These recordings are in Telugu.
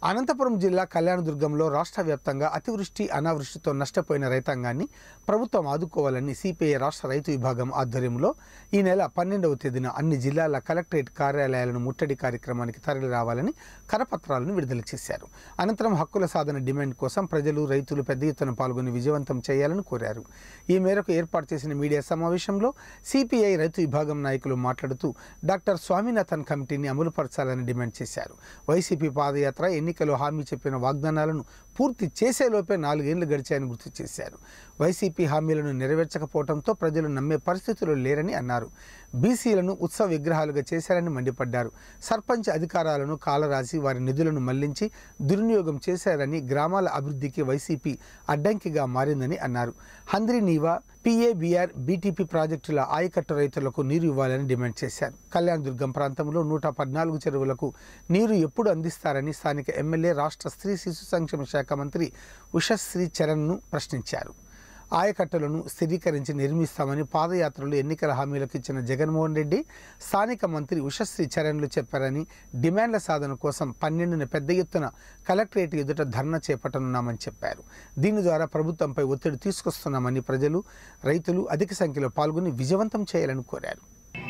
అనంతపురం జిల్లా కళ్యాణదుర్గంలో రాష్ట్ర వ్యాప్తంగా అతివృష్టి అనావృష్టితో నష్టపోయిన రైతాంగాన్ని ప్రభుత్వం ఆదుకోవాలని సిపిఐ రాష్ట్ర రైతు విభాగం ఆధ్వర్యంలో ఈ నెల పన్నెండవ తేదీన అన్ని జిల్లాల కలెక్టరేట్ కార్యాలయాలను ముట్టడి కార్యక్రమానికి తరలి రావాలని కరపత్రాలను విడుదల చేశారు అనంతరం హక్కుల సాధన డిమాండ్ కోసం ప్రజలు రైతులు పెద్ద ఎత్తున పాల్గొని విజయవంతం చేయాలని కోరారు ఈ మేరకు ఏర్పాటు చేసిన మీడియా సమావేశంలో సిపిఐ రైతు విభాగం నాయకులు మాట్లాడుతూ డాక్టర్ స్వామినాథన్ కమిటీని అమలుపరచాలని డిమాండ్ చేశారు వైసీపీ పాదయాత్ర ఎన్నికల్లో హామీ చెప్పిన వాగ్దానాలను పూర్తి చేసేలోపే నాలుగేళ్లు గడిచాయని గుర్తు చేశారు వైసీపీ హామీలను నెరవేర్చకపోవడంతో ప్రజలు నమ్మే పరిస్థితులు లేరని అన్నారు బీసీలను ఉత్సవ విగ్రహాలుగా చేశారని మండిపడ్డారు సర్పంచ్ అధికారాలను కాలరాసి వారి నిధులను మళ్లించి దుర్వినియోగం చేశారని గ్రామాల అభివృద్ధికి వైసీపీ అడ్డంకిగా మారిందని అన్నారు హంద్రి నీవా పిఏబిఆర్ బీటీపీ ప్రాజెక్టుల ఆయకట్టు రైతులకు నీరు ఇవ్వాలని డిమాండ్ చేశారు కళ్యాణ్ దుర్గం ప్రాంతంలో నూట పద్నాలుగు చెరువులకు నీరు ఎప్పుడు అందిస్తారని స్థానిక ఎమ్మెల్యే రాష్ట్ర స్త్రీ శిశు సంక్షేమ శాఖ మంత్రి ఉషశ్రీ చరణ్ను ప్రశ్నించారు ఆయకట్టలను స్థిరీకరించి నిర్మిస్తామని పాదయాత్రలో ఎన్నికల హామీలకు ఇచ్చిన జగన్మోహన్ రెడ్డి స్థానిక మంత్రి ఉషశ్రీ చరణ్లు చెప్పారని డిమాండ్ల సాధన కోసం పన్నెండున పెద్ద ఎత్తున కలెక్టరేట్ ఎదుట ధర్నా చేపట్టనున్నామని చెప్పారు దీని ద్వారా ప్రభుత్వంపై ఒత్తిడి తీసుకొస్తున్నామని ప్రజలు రైతులు అధిక సంఖ్యలో పాల్గొని విజయవంతం చేయాలని కోరారు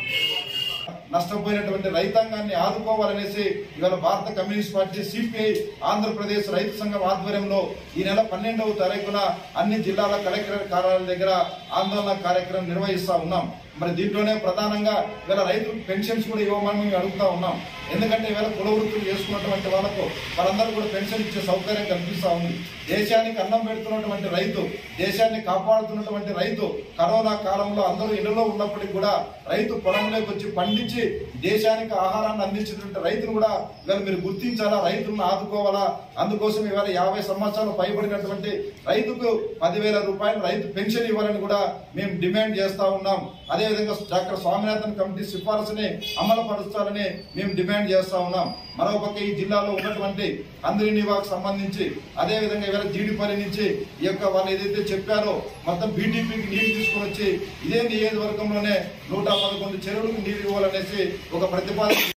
నష్టపోయినటువంటి రైతాంగాన్ని ఆదుకోవాలనేసి ఇవాళ భారత కమ్యూనిస్ట్ పార్టీ సిపిఐ ఆంధ్రప్రదేశ్ రైతు సంఘం ఆధ్వర్యంలో ఈ నెల పన్నెండవ తారీఖున అన్ని జిల్లాల కలెక్టరేట్ కార్యాలయాల దగ్గర ఆందోళన కార్యక్రమం నిర్వహిస్తా ఉన్నాం మరి దీంట్లోనే ప్రధానంగా ఇవాళ రైతులకు పెన్షన్స్ కూడా ఇవ్వమని మేము అడుగుతా ఉన్నాం ఎందుకంటే ఇవాళ కుల వృత్తులు చేసుకున్నటువంటి వాళ్ళకు వారందరూ కూడా పెన్షన్ ఇచ్చే సౌకర్యం కల్పిస్తా ఉంది దేశానికి అన్నం పెడుతున్నటువంటి రైతు దేశాన్ని కాపాడుతున్నటువంటి రైతు కరోనా కాలంలో అందరూ ఇళ్లలో ఉన్నప్పటికీ కూడా రైతు పొలంలోకి వచ్చి పండించి దేశానికి ఆహారాన్ని అందించినటువంటి రైతును కూడా ఇవాళ మీరు గుర్తించాలా రైతులను ఆదుకోవాలా అందుకోసం ఇవాళ యాభై సంవత్సరాలు పైబడినటువంటి రైతుకు పదివేల రూపాయలు రైతు పెన్షన్ ఇవ్వాలని కూడా మేము డిమాండ్ చేస్తా ఉన్నాం అదేవిధంగా డాక్టర్ స్వామినాథన్ కమిటీ సిఫారసుని అమలు పరుస్తారని మేము డిమాండ్ చేస్తా ఉన్నాం మరోపక్క ఈ జిల్లాలో ఉన్నటువంటి అందరి నివాకు సంబంధించి అదేవిధంగా ఇవాళ జీడిపల్లి నుంచి ఈ యొక్క వాళ్ళు ఏదైతే చెప్పారో మొత్తం బీటీపీకి నీరు తీసుకొని వచ్చి ఇదే నియోజకవర్గంలోనే నూట పదకొండు చెరువులకు నీరు ఇవ్వాలనేసి ఒక ప్రతిపాదన